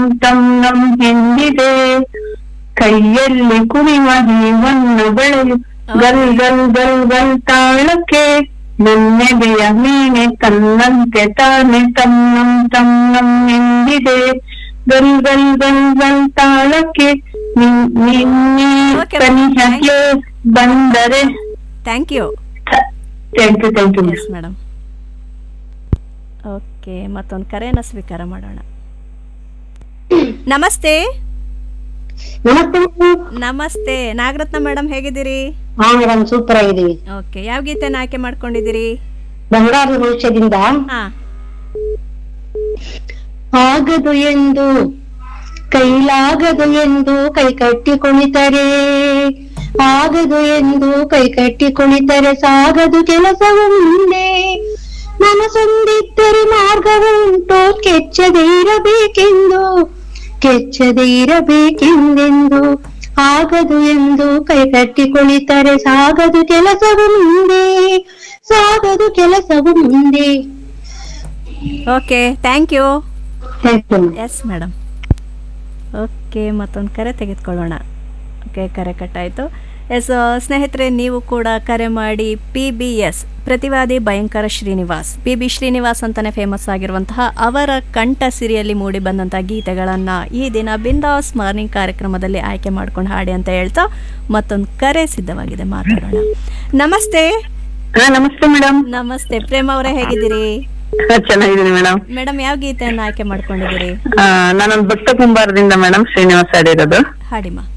ತಂ ನಂ ಎಂದಿದೆ ಕೈಯಲ್ಲಿ ಕುಣಿವ ಹೀವನ್ನು ಬೆಳೆಯು ಗಲ್ ಗಲ್ ಗಲ್ ಗಲ್ ತಾಳಕ್ಕೆ ನನ್ನೆದೆಯ ಮೀನೆ ತನ್ನಂತೆ ತಾನೆ ತಂ ನಂ ತಂ ನಂ ಎಂದಿದೆ ಗಲ್ ಗಲ್ ಗಲ್ ಗಲ್ ತಾಳಕ್ಕೆ ನಿನ್- ನಿನ್ನೆ Okay, ಕನಿಹಕ್ಕೆ ಬಂದರೆ thank you thank you thank you yes madam okay ಮತ್ತೊಂದು ಕರೆಯನ್ನು ಸ್ವೀಕಾರ ಮಾಡೋಣ ನಮಸ್ತೆ ನಮಸ್ತೆ ನಮಸ್ತೆ ನಾಗರತ್ನ ಮೇಡಮ್ ಹೇಗಿದ್ದೀರಿ ಹಾ ಮೇಡಮ್ ಸೂಪರ್ ಆಗಿದ್ದೀವಿ ಓಕೆ ಯಾವ ಗೀತೆನ ಆಯ್ಕೆ ಮಾಡ್ಕೊಂಡಿದ್ದೀರಿ ಬಂಗಾರದ ಭವಿಷ್ಯದಿಂದ ಹಾ ಆಗದು ಎಂದು ಕೈಲಾಗದು ಎಂದು ಕೈ ಕಟ್ಟಿ ಕುಣಿತರೆ ಆಗದು ಎಂದು ಕೈ ಕಟ್ಟಿ ಕುಣಿತರೆ ಸಾಗದು ಕೆಲಸವು ಮುಂದೆ ಮನಸೊಂದಿದ್ದರೆ ಮಾರ್ಗವುಂಟು ಕೆಚ್ಚದೆ ಇರಬೇಕೆಂದು ಕೆಚ್ಚದೆ ಇರಬೇಕೆಂದೆಂದು ಆಗದು ಎಂದು ಕೈ ಕಟ್ಟಿ ಕುಳಿತರೆ ಸಾಗದು ಕೆಲಸವು ಮುಂದೆ ಸಾಗದು ಕೆಲಸವು ಮುಂದೆ okay thank you thank you yes madam okay ಮತ್ತೊಂದು ಕರೆ ತೆಗೆದುಕೊಳ್ಳೋಣ ಓಕೆ ಕರೆ ಕಟ್ಟಾಯಿತು ಎಸ್ ಸ್ನೇಹಿತರೆ ನೀವು ಕೂಡ ಕರೆ ಮಾಡಿ ಪಿ ಬಿ ಎಸ್ ಪ್ರತಿವಾದಿ ಭಯಂಕರ ಶ್ರೀನಿವಾಸ್ ಪಿ ಬಿ ಶ್ರೀನಿವಾಸ್ ಅಂತಲೇ ಫೇಮಸ್ ಆಗಿರುವಂತಹ ಅವರ ಕಂಠ ಸಿರಿಯಲ್ಲಿ ಮೂಡಿ ಬಂದಂಥ ಗೀತೆಗಳನ್ನು ಈ ದಿನ ಬಿಂದಾಸ್ ಮಾರ್ನಿಂಗ್ ಕಾರ್ಯಕ್ರಮದಲ್ಲಿ ಆಯ್ಕೆ ಮಾಡ್ಕೊಂಡು ಹಾಡಿ ಅಂತ ಹೇಳ್ತಾ ಮತ್ತೊಂದು ಕರೆ ಸಿದ್ಧವಾಗಿದೆ ಮಾತಾಡೋಣ ನಮಸ್ತೆ ಹಾ ನಮಸ್ತೆ ಮೇಡಮ್ ನಮಸ್ತೆ ಪ್ರೇಮ ಅವರೇ ಹೇಗಿದ್ದೀರಿ ಚೆನ್ನಾಗಿದ್ದೀನಿ ಮೇಡಮ್ ಮೇಡಮ್ ಯಾವ ಗೀತೆಯನ್ನು ಆಯ್ಕೆ ಮಾಡ್ಕೊಂಡಿದ್ದೀರಿ ನಾನೊಂದು ಭಕ್ತ ಕುಂಬಾರದಿಂದ ಮೇಡಮ್ ಶ್ರೀನಿವಾಸ್ ಆಡಿರೋದು ಹಾಡಿಮಾ